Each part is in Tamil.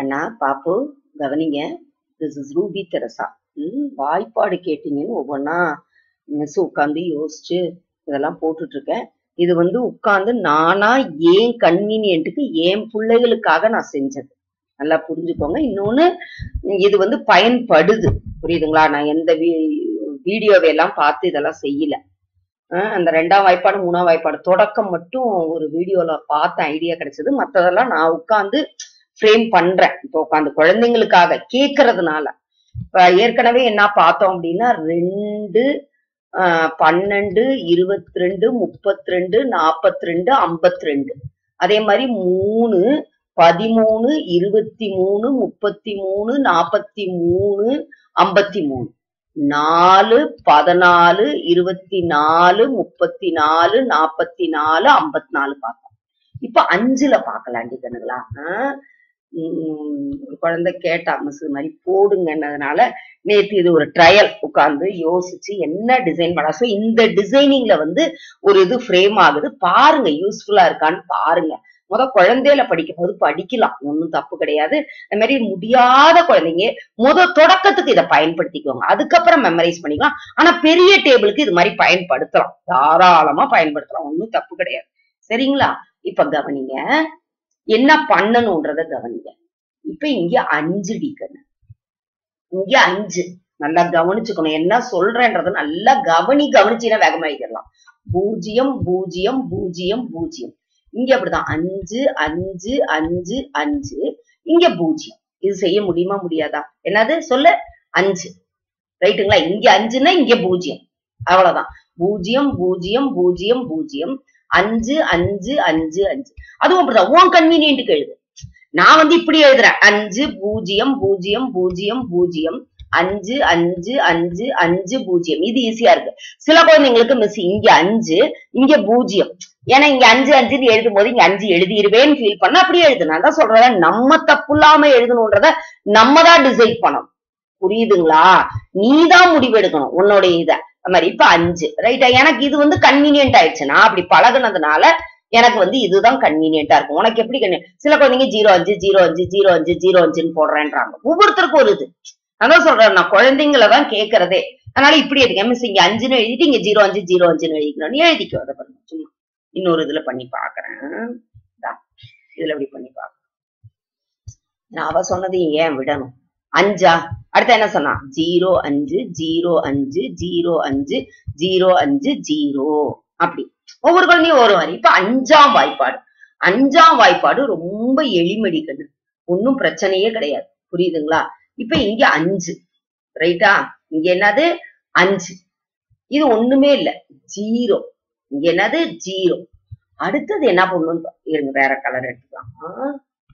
அண்ணா பாப்பு கவனிங்க திஸ் இஸ் ரூபி தெரசா ம், வாய்ப்பாடு கேட்டீங்கன்னு ஒவ்வொன்றா மிஸ் உட்காந்து யோசிச்சு இதெல்லாம் போட்டுட்டு இருக்கேன் இது வந்து உட்கார்ந்து நானா ஏன் கன்வீனியன்ட்டுக்கு என் பிள்ளைகளுக்காக நான் செஞ்சது நல்லா புரிஞ்சுக்கோங்க இன்னொன்னு இது வந்து பயன்படுது புரியுதுங்களா நான் எந்த வீடியோவை எல்லாம் பார்த்து இதெல்லாம் செய்யல அஹ் அந்த ரெண்டாம் வாய்ப்பாடு மூணாம் வாய்ப்பாடு தொடக்கம் மட்டும் ஒரு வீடியோல பார்த்த ஐடியா கிடைச்சது மத்ததெல்லாம் நான் உட்கார்ந்து ஃப்ரேம் பண்றேன் இப்போ உட்காந்து குழந்தைங்களுக்காக கேட்கறதுனால இப்ப ஏற்கனவே என்ன பார்த்தோம் அப்படின்னா ரெண்டு ஆஹ் பன்னெண்டு இருபத்தி ரெண்டு முப்பத்தி ரெண்டு நாற்பத்தி ரெண்டு ஐம்பத்தி ரெண்டு அதே மாதிரி மூணு பதிமூணு இருபத்தி மூணு முப்பத்தி மூணு நாற்பத்தி மூணு ஐம்பத்தி மூணு நாலு பதினாலு இருபத்தி நாலு முப்பத்தி நாலு நாற்பத்தி நாலு ஐம்பத்தி நாலு பார்த்தோம் இப்ப அஞ்சுல பார்க்கலாண்டி கண்ணுங்களா ஆஹ் உம் ஒரு குழந்தை கேட்டா மிஸ் இது மாதிரி போடுங்கன்னதுனால நேத்து இது ஒரு ட்ரையல் உட்கார்ந்து யோசிச்சு என்ன டிசைன் பண்ணா ஸோ இந்த டிசைனிங்ல வந்து ஒரு இது ஃப்ரேம் ஆகுது பாருங்க யூஸ்ஃபுல்லா இருக்கான்னு பாருங்க முத குழந்தையில படிக்கும் போது படிக்கலாம் ஒன்றும் தப்பு கிடையாது அது மாதிரி முடியாத குழந்தைங்க முத தொடக்கத்துக்கு இதை பயன்படுத்திக்குவாங்க அதுக்கப்புறம் மெமரைஸ் பண்ணிக்கலாம் ஆனா பெரிய டேபிளுக்கு இது மாதிரி பயன்படுத்தலாம் தாராளமா பயன்படுத்தலாம் ஒன்றும் தப்பு கிடையாது சரிங்களா இப்ப கவனிங்க என்ன பண்ணணும்ன்றத கவனிங்க இப்ப இங்க அஞ்சு டிக்கன்னு இங்க அஞ்சு நல்லா கவனிச்சுக்கணும் என்ன சொல்றேன்றத நல்லா கவனி கவனிச்சுன்னா வேகமா எழுதிடலாம் பூஜ்ஜியம் பூஜ்ஜியம் பூஜ்ஜியம் பூஜ்ஜியம் இங்க அப்படிதான் அஞ்சு அஞ்சு அஞ்சு அஞ்சு இங்க பூஜ்ஜியம் இது செய்ய முடியுமா முடியாதா என்னது சொல்லு அஞ்சு ரைட்டுங்களா இங்க அஞ்சுன்னா இங்க பூஜ்ஜியம் அவ்வளவுதான் பூஜ்ஜியம் பூஜ்ஜியம் பூஜ்ஜியம் பூஜ்ஜியம் அஞ்சு அஞ்சு அஞ்சு அஞ்சு அதுவும் அப்படிதான் உன் கன்வீனியன்ட்டுக்கு எழுது நான் வந்து இப்படி எழுதுறேன் அஞ்சு பூஜ்ஜியம் பூஜ்ஜியம் பூஜ்ஜியம் பூஜ்ஜியம் அஞ்சு அஞ்சு அஞ்சு அஞ்சு பூஜ்ஜியம் இது ஈஸியா இருக்கு சில குழந்தைங்களுக்கு மிஸ் இங்க அஞ்சு இங்க பூஜ்ஜியம் ஏன்னா இங்க அஞ்சு அஞ்சுன்னு எழுதும் போது இங்க அஞ்சு எழுதிருவேன்னு ஃபீல் பண்ண அப்படியே எழுது நான் தான் சொல்றேன் நம்ம தப்பு இல்லாம எழுதணுன்றத நம்ம தான் டிசைட் பண்ணணும் புரியுதுங்களா நீ தான் முடிவெடுக்கணும் உன்னோட இத அது மாதிரி இப்ப அஞ்சு ரைட்டா எனக்கு இது வந்து கன்வீனியன்ட் ஆயிடுச்சு நான் அப்படி பழகுனதுனால எனக்கு வந்து இதுதான் கன்வீனியன்ட்டா இருக்கும் உனக்கு எப்படி கன்வீனியன் சில குழந்தைங்க ஜீரோ அஞ்சு ஜீரோ அஞ்சு ஜீரோ அஞ்சு ஜீரோ அஞ்சுன்னு போடுறேன்றாங்க ஒவ்வொருத்தருக்கும் ஒரு இது அதான் சொல்றேன் நான் குழந்தைங்கள தான் கேட்கறதே அதனால இப்படி எடுங்க மிஸ் இங்க அஞ்சுன்னு எழுதிட்டு இங்க ஜீரோ அஞ்சு ஜீரோ அஞ்சுன்னு எழுதிக்கணும் எழுதிக்கோ அதை பாருங்க சும்மா இன்னொரு இதுல பண்ணி பாக்குறேன் இந்தா, இதுல இப்படி பண்ணி பாக்குறேன் நான் அவ சொன்னது ஏன் விடணும் அஞ்சா அடுத்து என்ன சொன்னா ஜீரோ அஞ்சு ஜீரோ அஞ்சு ஜீரோ அஞ்சு ஜீரோ அஞ்சு ஜீரோ அப்படி ஒவ்வொரு குழந்தையும் ஒரு மாதிரி இப்ப அஞ்சாம் வாய்ப்பாடு அஞ்சாம் வாய்ப்பாடு ரொம்ப எளிமடி கண்ணு ஒன்னும் பிரச்சனையே கிடையாது புரியுதுங்களா இப்ப இங்க அஞ்சு ரைட்டா இங்க என்னது அஞ்சு இது ஒண்ணுமே இல்ல ஜீரோ இங்க என்னது ஜீரோ அடுத்தது என்ன பண்ணணும் இருங்க வேற கலர் எடுத்துக்கலாம் ஆ.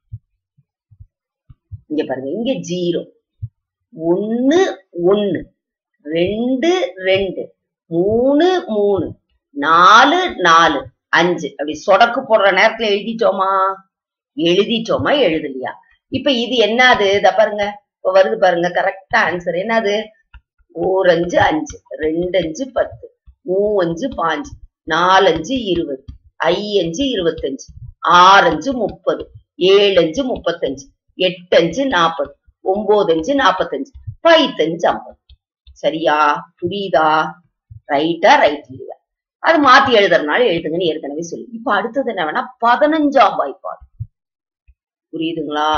இங்க பாருங்க இங்க ஜீரோ ஒன்னு ஒன்னு ரெண்டு ரெண்டு மூணு மூணு நாலு நாலு அஞ்சு அப்படி சொடக்கு போடுற நேரத்துல எழுதிட்டோமா எழுதிட்டோமா எழுதலையா இப்ப இது என்னது இத பாருங்க இப்ப வருது பாருங்க கரெக்டா ஆன்சர் என்னது ஓர் அஞ்சு அஞ்சு ரெண்டு அஞ்சு பத்து மூவஞ்சு பாஞ்சு நாலஞ்சு இருபது ஐ அஞ்சு இருபத்தஞ்சு ஆறஞ்சு முப்பது ஏழஞ்சு முப்பத்தஞ்சு எட்டஞ்சு நாற்பது ஒன்பதஞ்சு நாற்பத்தஞ்சு பைத்தஞ்சு ஐம்பது சரியா புரியுதா ரைட்டா ரைட் இல்லையா அது மாத்தி எழுதுறதுனால எழுதுங்கன்னு ஏற்கனவே சொல்லி இப்ப அடுத்தது என்ன வேணா பதினஞ்சாம் வாய்ப்பாடு புரியுதுங்களா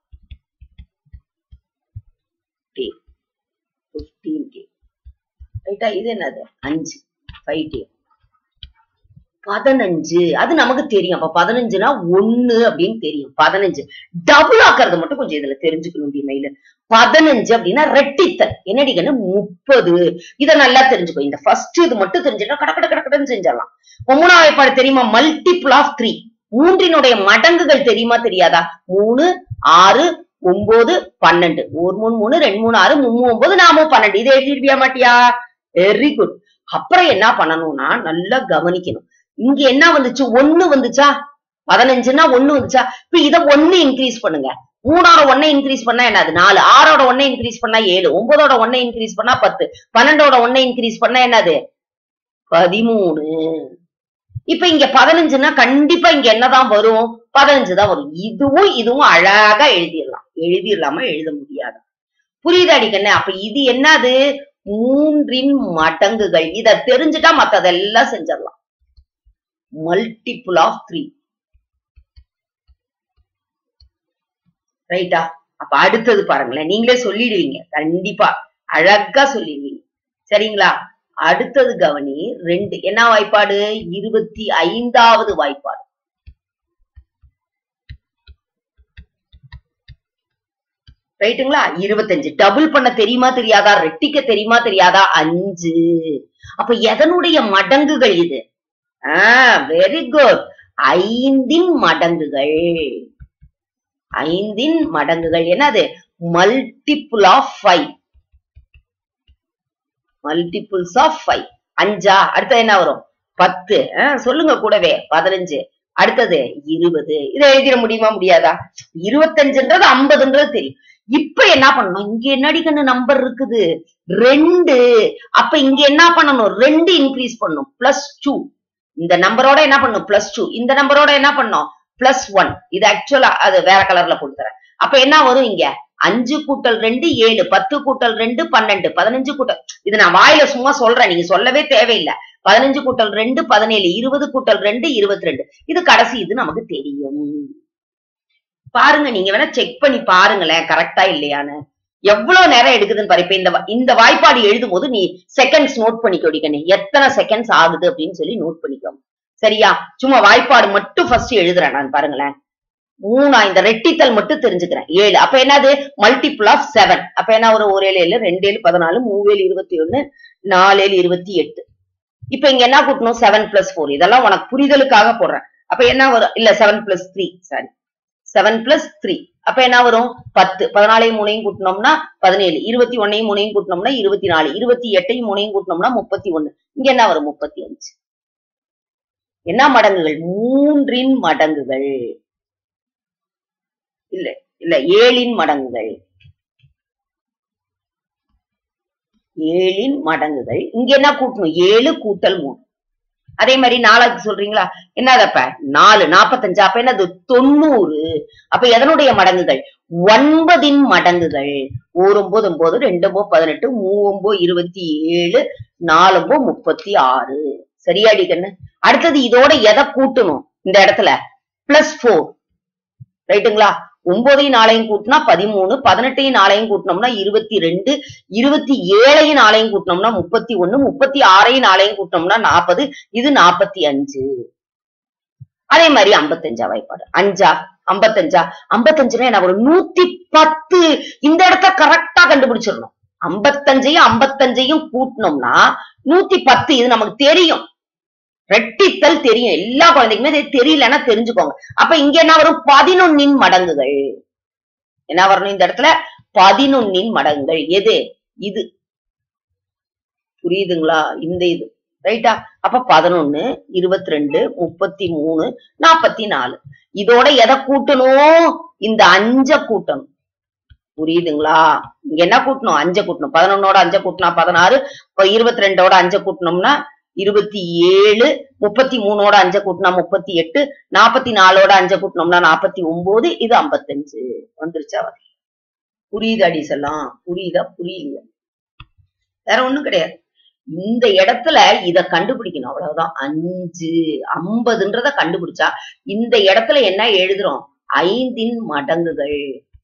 பிப்டீன் கே ரைட்டா இது என்னது அஞ்சு ஃபைவ் டே பதினஞ்சு அது நமக்கு தெரியும் அப்ப பதினஞ்சுனா ஒண்ணு அப்படின்னு தெரியும் பதினஞ்சு டபுள் ஆக்குறது மட்டும் கொஞ்சம் இதுல தெரிஞ்சுக்கணும் மெயில பதினஞ்சு அப்படின்னா ரெட்டித்தல் என்னடி கண்ணு முப்பது இத நல்லா தெரிஞ்சுக்கோ இந்த ஃபர்ஸ்ட் இது மட்டும் தெரிஞ்சுட்டா கட கட கட கடன்னு செஞ்சிடலாம் மூணாவது வாய்ப்பாடு தெரியுமா மல்டிபிள் ஆஃப் த்ரீ மூன்றினுடைய மடங்குகள் தெரியுமா தெரியாதா மூணு ஆறு ஒன்பது பன்னெண்டு ஒரு மூணு மூணு ரெண்டு மூணு ஆறு மூணு ஒன்பது நாமும் பன்னெண்டு இதை எழுதிருப்பியா மாட்டியா வெரி குட் அப்புறம் என்ன பண்ணணும்னா நல்லா கவனிக்கணும் இங்க என்ன வந்துச்சு ஒண்ணு வந்துச்சா பதினஞ்சுன்னா ஒண்ணு வந்துச்சா இப்ப இத ஒண்ணு இன்க்ரீஸ் பண்ணுங்க மூணோட ஒன்னை இன்க்ரீஸ் பண்ணா என்னது நாலு ஆறோட ஒன்னை இன்க்ரீஸ் பண்ணா ஏழு ஒன்பதோட ஒன்னை இன்க்ரீஸ் பண்ணா பத்து பன்னெண்டோட ஒன்னை இன்க்ரீஸ் பண்ணா என்னது பதிமூணு இப்ப இங்க பதினஞ்சுன்னா கண்டிப்பா இங்க என்னதான் வரும் பதினஞ்சு தான் வரும் இதுவும் இதுவும் அழகா எழுதிடலாம் எழுதிடலாமா எழுத முடியாதா புரியுதாடி கண்ணு அப்ப இது என்னது மூன்றின் மடங்குகள் இத தெரிஞ்சுட்டா மத்ததெல்லாம் செஞ்சிடலாம் மல்டிபிள் ஆஃப் த்ரீ ரைட்டா அப்ப அடுத்தது பாருங்களேன் நீங்களே சொல்லிடுவீங்க கண்டிப்பா அழகா சொல்லிடுவீங்க சரிங்களா அடுத்தது கவனி ரெண்டு என்ன வாய்ப்பாடு இருபத்தி ஐந்தாவது வாய்ப்பாடு ரைட்டுங்களா இருபத்தஞ்சு டபுள் பண்ண தெரியுமா தெரியாதா ரெட்டிக்க தெரியுமா தெரியாதா அஞ்சு அப்ப எதனுடைய மடங்குகள் இது ஆஹ் வெரி குட் ஐந்தின் மடங்குகள் ஐந்தின் மடங்குகள் என்னது multiple of five multiples of five அஞ்சா அடுத்தது என்ன வரும் பத்து ஆஹ் சொல்லுங்க கூடவே பதினஞ்சு அடுத்தது இருபது இதை எழுதிட முடியுமா முடியாதா இருபத்தஞ்சுன்றது ஐம்பதுன்றது தெரியும் இப்ப என்ன பண்ணணும் இங்க என்னடி கண்ணு நம்பர் இருக்குது ரெண்டு அப்ப இங்க என்ன பண்ணணும் ரெண்டு இன்க்ரீஸ் பண்ணணும் பிளஸ் டூ இந்த நம்பரோட என்ன பண்ணும் பிளஸ் டூ இந்த நம்பரோட என்ன பண்ணும் பிளஸ் ஒன் இது ஆக்சுவலா அது வேற கலர்ல கொடுத்துறேன் அப்ப என்ன வரும் இங்க அஞ்சு கூட்டல் ரெண்டு ஏழு பத்து கூட்டல் ரெண்டு பன்னெண்டு பதினஞ்சு கூட்டல் இது நான் வாயில சும்மா சொல்றேன் நீங்க சொல்லவே தேவையில்லை பதினஞ்சு கூட்டல் ரெண்டு பதினேழு இருபது கூட்டல் ரெண்டு இருபத்தி ரெண்டு இது கடைசி இது நமக்கு தெரியும் பாருங்க நீங்க வேணா செக் பண்ணி பாருங்களேன் கரெக்டா இல்லையான்னு எவ்வளவு நேரம் எடுக்குதுன்னு பாரு இப்ப இந்த வா- இந்த வாய்ப்பாடு எழுதும் போது நீ செகண்ட்ஸ் நோட் பண்ணிக்கோ நீ எத்தனை செகண்ட்ஸ் ஆகுது அப்படின்னு சொல்லி நோட் பண்ணிக்கோ சரியா சும்மா வாய்ப்பாடு மட்டும் ஃபர்ஸ்ட் எழுதுறேன் நான் பாருங்களேன் மூணா இந்த ரெட்டித்தல் மட்டும் தெரிஞ்சுக்கிறேன் ஏழு அப்ப என்னது மல்டிபிள் ஆஃப் செவன் அப்ப என்ன ஒரு ஒரு ஏழு ஏழு ரெண்டு ஏழு பதினாலு மூணு ஏழு இருபத்தி ஒண்ணு நாலு ஏழு இருபத்தி எட்டு இப்ப இங்க என்ன கூட்டணும் செவன் பிளஸ் ஃபோர் இதெல்லாம் உனக்கு புரிதலுக்காக போடுறேன் அப்ப என்ன வரும் இல்ல seven plus three sorry seven plus three அப்ப என்ன வரும் பத்து பதினாலையும் மூணையும் கூட்டினோம்னா பதினேழு இருபத்தி ஒன்னையும் மூணையும் கூட்டினோம்னா இருபத்தி நாலு இருபத்தி எட்டையும் மூணையும் கூட்டினோம்னா முப்பத்தி ஒண்ணு இங்க என்ன வரும் முப்பத்தி அஞ்சு என்ன மடங்குகள் மூன்றின் மடங்குகள் இல்ல இல்ல ஏழின் மடங்குகள் ஏழின் மடங்குகள் இங்க என்ன கூட்டணும் ஏழு கூட்டல் மூணு அதே மாதிரி நாலாவது சொல்றீங்களா என்னதப்ப நாலு நாப்பத்தஞ்சு அப்ப என்னது தொண்ணூறு அப்ப எதனுடைய மடங்குகள் ஒன்பதின் மடங்குகள் ஒரு ஒன்பது ஒன்பது ரெண்டு ஒன்பது பதினெட்டு மூணு ஒன்பது இருபத்தி ஏழு நாலு ஒன்பது முப்பத்தி ஆறு சரியாடி கண்ணு அடுத்தது இதோட எதை கூட்டணும் இந்த இடத்துல பிளஸ் ஃபோர் ரைட்டுங்களா ஒன்பதையும் நாளையும் கூட்டினா பதிமூணு பதினெட்டையும் நாளையும் கூட்டினோம்னா இருபத்தி ரெண்டு இருபத்தி ஏழையும் நாளையும் கூட்டினோம்னா முப்பத்தி ஒண்ணு முப்பத்தி ஆறையும் நாளையும் கூட்டினோம்னா நாற்பது இது நாற்பத்தி அஞ்சு அதே மாதிரி ஐம்பத்தஞ்சா வாய்ப்பாடு அஞ்சா ஐம்பத்தஞ்சா ஐம்பத்தஞ்சுனா என்ன ஒரு நூத்தி பத்து இந்த இடத்த கரெக்டா கண்டுபிடிச்சிடணும் ஐம்பத்தஞ்சையும் ஐம்பத்தஞ்சையும் கூட்டினோம்னா நூத்தி பத்து இது நமக்கு தெரியும் ரெட்டித்தல் தெரியும் எல்லா குழந்தைக்குமே இது தெரியலன்னா தெரிஞ்சுக்கோங்க அப்ப இங்க என்ன வரும் பதினொன்னின் மடங்குகள் என்ன வரணும் இந்த இடத்துல பதினொன்னின் மடங்குகள் எது இது புரியுதுங்களா இந்த இது ரைட்டா அப்ப பதினொன்னு இருபத்தி ரெண்டு முப்பத்தி மூணு நாப்பத்தி நாலு இதோட எதை கூட்டணும் இந்த அஞ்ச கூட்டணும் புரியுதுங்களா இங்க என்ன கூட்டணும் அஞ்ச கூட்டணும் பதினொன்னோட அஞ்ச கூட்டினா பதினாறு இப்ப இருபத்தி ரெண்டோட அஞ்ச கூட்டினோம்னா இருபத்தி ஏழு முப்பத்தி மூணோட அஞ்ச கூட்டினா முப்பத்தி எட்டு நாப்பத்தி நாலோட அஞ்ச கூட்டினோம்னா நாப்பத்தி ஒன்பது இது ஐம்பத்தஞ்சு வந்துருச்சா புரியுது அடிஸ் எல்லாம் புரியுதா புரியலையா வேற ஒண்ணும் கிடையாது இந்த இடத்துல இத கண்டுபிடிக்கணும் அவ்வளவுதான் அஞ்சு ஐம்பதுன்றத கண்டுபிடிச்சா இந்த இடத்துல என்ன எழுதுறோம் ஐந்தின் மடங்குகள்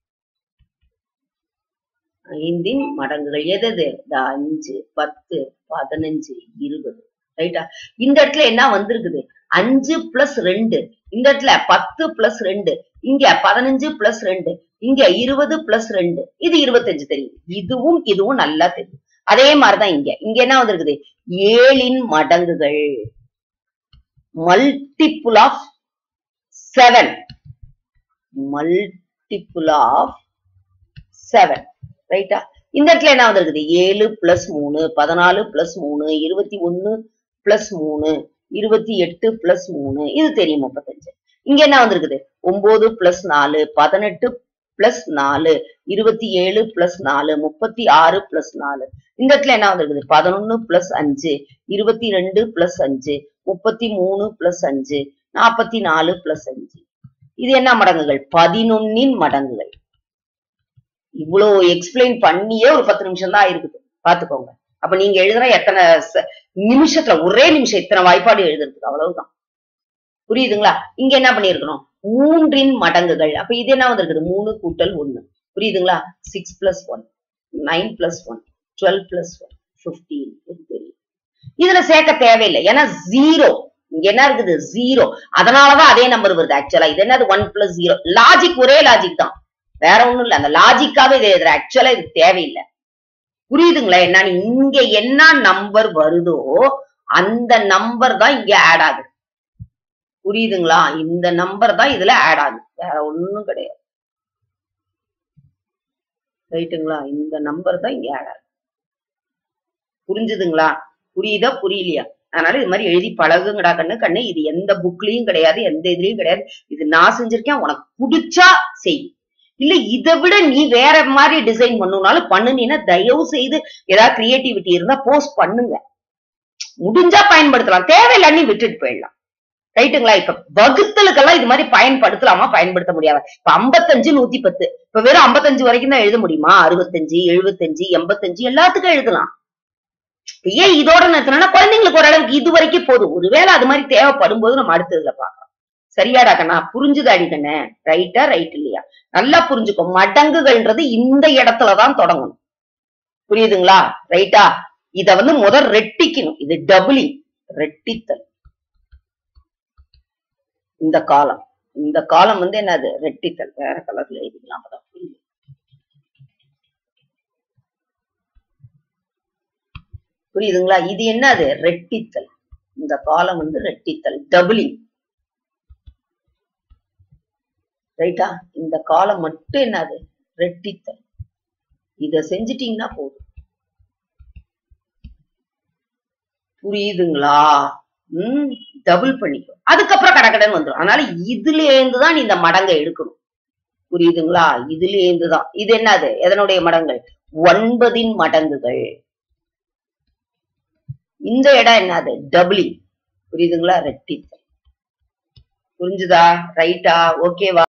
ஐந்தின் மடங்குகள் எது எது? இந்த அஞ்சு பத்து பதினஞ்சு இருபது ரைட்டா இந்த இடத்துல என்ன வந்திருக்குது அஞ்சு பிளஸ் ரெண்டு இந்த இடத்துல பத்து பிளஸ் ரெண்டு இங்க பதினஞ்சு பிளஸ் ரெண்டு இங்க இருபது பிளஸ் ரெண்டு இது இருபத்தஞ்சு தெரியும் இதுவும் இதுவும் நல்லா தெரியும் அதே மாதிரிதான் இங்க இங்க என்ன வந்திருக்குது ஏழின் மடங்குகள் multiple of seven multiple of seven ரைட்டா இந்த இடத்துல என்ன வந்திருக்குது ஏழு பிளஸ் மூணு பதினாலு பிளஸ் மூணு இருபத்தி ஒண்ணு பிளஸ் மூணு இருபத்தி எட்டு பிளஸ் மூணு இது தெரியும் முப்பத்தஞ்சு இங்க என்ன வந்திருக்குது ஒன்பது பிளஸ் நாலு பதினெட்டு பிளஸ் நாலு இருபத்தி ஏழு பிளஸ் நாலு முப்பத்தி ஆறு பிளஸ் நாலு இந்த இடத்துல என்ன வந்திருக்குது பதினொன்னு பிளஸ் அஞ்சு இருபத்தி ரெண்டு பிளஸ் அஞ்சு முப்பத்தி மூணு பிளஸ் அஞ்சு நாற்பத்தி நாலு பிளஸ் அஞ்சு இது என்ன மடங்குகள் பதினொன்னின் மடங்குகள் இவ்வளவு எக்ஸ்பிளைன் பண்ணியே ஒரு பத்து நிமிஷம் தான் இருக்குது பாத்துக்கோங்க அப்ப நீங்க எழுதுற எத்தனை ச- நிமிஷத்துல ஒரே நிமிஷம் இத்தனை வாய்ப்பாடு எழுதுறதுக்கு அவ்வளவுதான் புரியுதுங்களா இங்க என்ன பண்ணிருக்கணும் மூன்றின் மடங்குகள் அப்ப இது என்ன வந்திருக்குது மூணு கூட்டல் ஒண்ணு புரியுதுங்களா six plus one nine plus one twelve plus one fifteen தெரியும் இதுல சேர்க்க தேவையில்லை ஏன்னா ஜீரோ இங்க என்ன இருக்குது ஜீரோ அதனாலதான் அதே நம்பர் வருது ஆக்சுவலா இது என்னது ஒன் பிளஸ் ஜீரோ லாஜிக் ஒரே லாஜிக் தான் வேற ஒண்ணும் இல்ல அந்த லாஜிக்காவே இது எழுதுற ஆக்சுவலா இது தேவையில்லை புரியுதுங்களா என்ன இங்க என்ன நம்பர் வருதோ அந்த நம்பர் தான் இங்க ஆட் ஆகுது புரியுதுங்களா இந்த நம்பர் தான் இதுல ஆட் ஆகுது வேற ஒண்ணும் கிடையாது ரைட்டுங்களா இந்த நம்பர் தான் இங்க ஆட் ஆகுது புரிஞ்சுதுங்களா புரியுதா புரியலையா அதனால இது மாதிரி எழுதி பழகுங்கடா கண்ணு கண்ணு இது எந்த புக்லயும் கிடையாது எந்த இதுலயும் கிடையாது இது நான் செஞ்சிருக்கேன் உனக்கு பிடிச்சா செய் இல்ல இதை விட நீ வேற மாதிரி டிசைன் பண்ணணும்னாலும் பண்ணுனீன்னா தயவு செய்து ஏதாவது கிரியேட்டிவிட்டி இருந்தா போஸ்ட் பண்ணுங்க முடிஞ்சா பயன்படுத்தலாம் தேவையில்லான்னு விட்டுட்டு போயிடலாம் ரைட்டுங்களா இப்ப வகுத்தலுக்கெல்லாம் இது மாதிரி பயன்படுத்தலாமா பயன்படுத்த முடியாது இப்ப ஐம்பத்தஞ்சு நூத்தி பத்து இப்ப வெறும் ஐம்பத்தஞ்சு வரைக்கும் தான் எழுத முடியுமா அறுபத்தஞ்சு எழுபத்தஞ்சு எண்பத்தஞ்சு எல்லாத்துக்கும் எழுதலாம் இப்ப ஏன் இதோட நிறுத்தினா குழந்தைங்களுக்கு ஓரளவுக்கு இது வரைக்கும் போதும் ஒருவேளை அது மாதிரி தேவைப்படும் போது நம்ம அடுத்ததுல பார்க்கலாம் சரியாடா கண்ணா புரிஞ்சுதாடி கண்ணே ரைட்டா ரைட் இல்லையா நல்லா புரிஞ்சுக்கோ மடங்குகள்ன்றது இந்த இடத்துலதான் தொடங்கணும் புரியுதுங்களா ரைட்டா இத வந்து முதல் ரெட்டிக்கணும் இது டபுளிங் ரெட்டித்தல் இந்த காலம் இந்த காலம் வந்து என்னது ரெட்டித்தல் வேற கலர்ல எழுதிக்கலாம் அப்பதான் புரியும் புரியுதுங்களா இது என்னது ரெட்டித்தல் இந்த காலம் வந்து ரெட்டித்தல் டபுளிங் ரைட்டா இந்த காலம் மட்டும் என்னது ரெட்டித்தல் இத செஞ்சிட்டீங்கன்னா போதும் புரியுதுங்களா ம் டபுள் பண்ணிக்கோ அதுக்கப்புறம் கடகடன்னு வந்துடும் அதனால இதுல இருந்துதான் நீ இந்த மடங்கை எடுக்கணும் புரியுதுங்களா இதுல இருந்துதான் இது என்னது எதனுடைய மடங்கள் ஒன்பதின் மடங்குகள் இந்த இடம் என்னது டபுளிங் புரியுதுங்களா ரெட்டித்தல் புரிஞ்சுதா ரைட்டா ஓகேவா